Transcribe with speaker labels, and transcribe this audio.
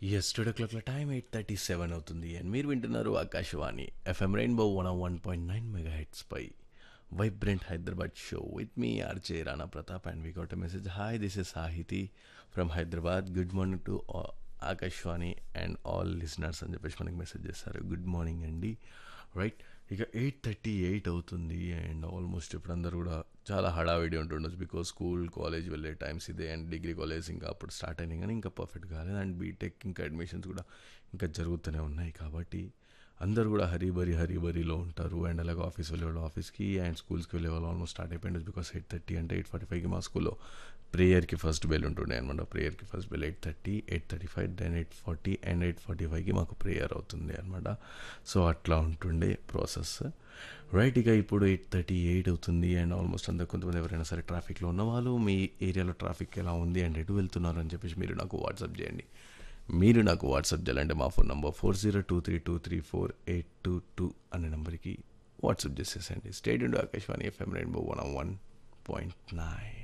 Speaker 1: yes today క్లాక్ల time eight thirty seven అవుతుంది and మీరు వింటున్నారు Akashvani FM rainbow one one point nine megahertz పై vibrant Hyderabad show with me RJ Rana Pratap and we got message hi this is Sahithi from Hyderabad good morning to Akashvani and all listeners అని చెప్పేసి మనకి message చేస్తారు good morning అండి right ఇక eight thirty eight అవుతుంది and almost ఇప్పుడు అందరూ కూడా చాలా హడావిడి ఉంటుండొచ్చు బికాస్ స్కూల్ కాలేజ్ వెళ్ళే టైమ్స్ ఇదే అండ్ డిగ్రీ కాలేజ్ ఇంకా అప్పుడు స్టార్ట్ అయినాయి కానీ ఇంకా పర్ఫెక్ట్ కాలేదు అండ్ బీటెక్ ఇంకా అడ్మిషన్స్ కూడా ఇంకా జరుగుతూనే ఉన్నాయి కాబట్టి అందరూ కూడా హరీబరి హరీబరిలో ఉంటారు అండ్ అలాగే ఆఫీస్ వెళ్ళే వాళ్ళు ఆఫీస్కి అండ్ స్కూల్స్కి వెళ్ళే వాళ్ళు ఆల్మోస్ట్ స్టార్ట్ అయిపోయింది బికాస్ ఎయిట్ థర్టీ అంటే ఎయిట్ ఫార్టీ ఫైవ్కి మా స్కూల్లో ప్రేయర్కి ఫస్ట్ బెల్ ఉంటుండే అనమాట ప్రేయర్కి first bell eight thirty eight thirty five then eight forty and eight forty ఫైవ్కి మాకు ప్రేయర్ అవుతుంది అనమాట సో అట్లా ఉంటుండే ప్రాసెస్ రైట్ ఇక ఇప్పుడు ఎయిట్ థర్టీ ఎయిట్ అవుతుంది అండ్ ఆల్మోస్ట్ అందరు కొంతమంది ఎవరైనా సరే ట్రాఫిక్లో ఉన్న వాళ్ళు మీ ఏరియాలో ట్రాఫిక్ ఎలా ఉంది అండ్ ఎటు వెళ్తున్నారు అని చెప్పేసి మీరు నాకు వాట్సాప్ చేయండి మీరు నాకు వాట్సాప్ చేయాలంటే మా phone number four zero two three two three four eight two two అనే నెంబర్కి వాట్సాప్ చేసేసండి state Akashvani FM rainbow one one point nine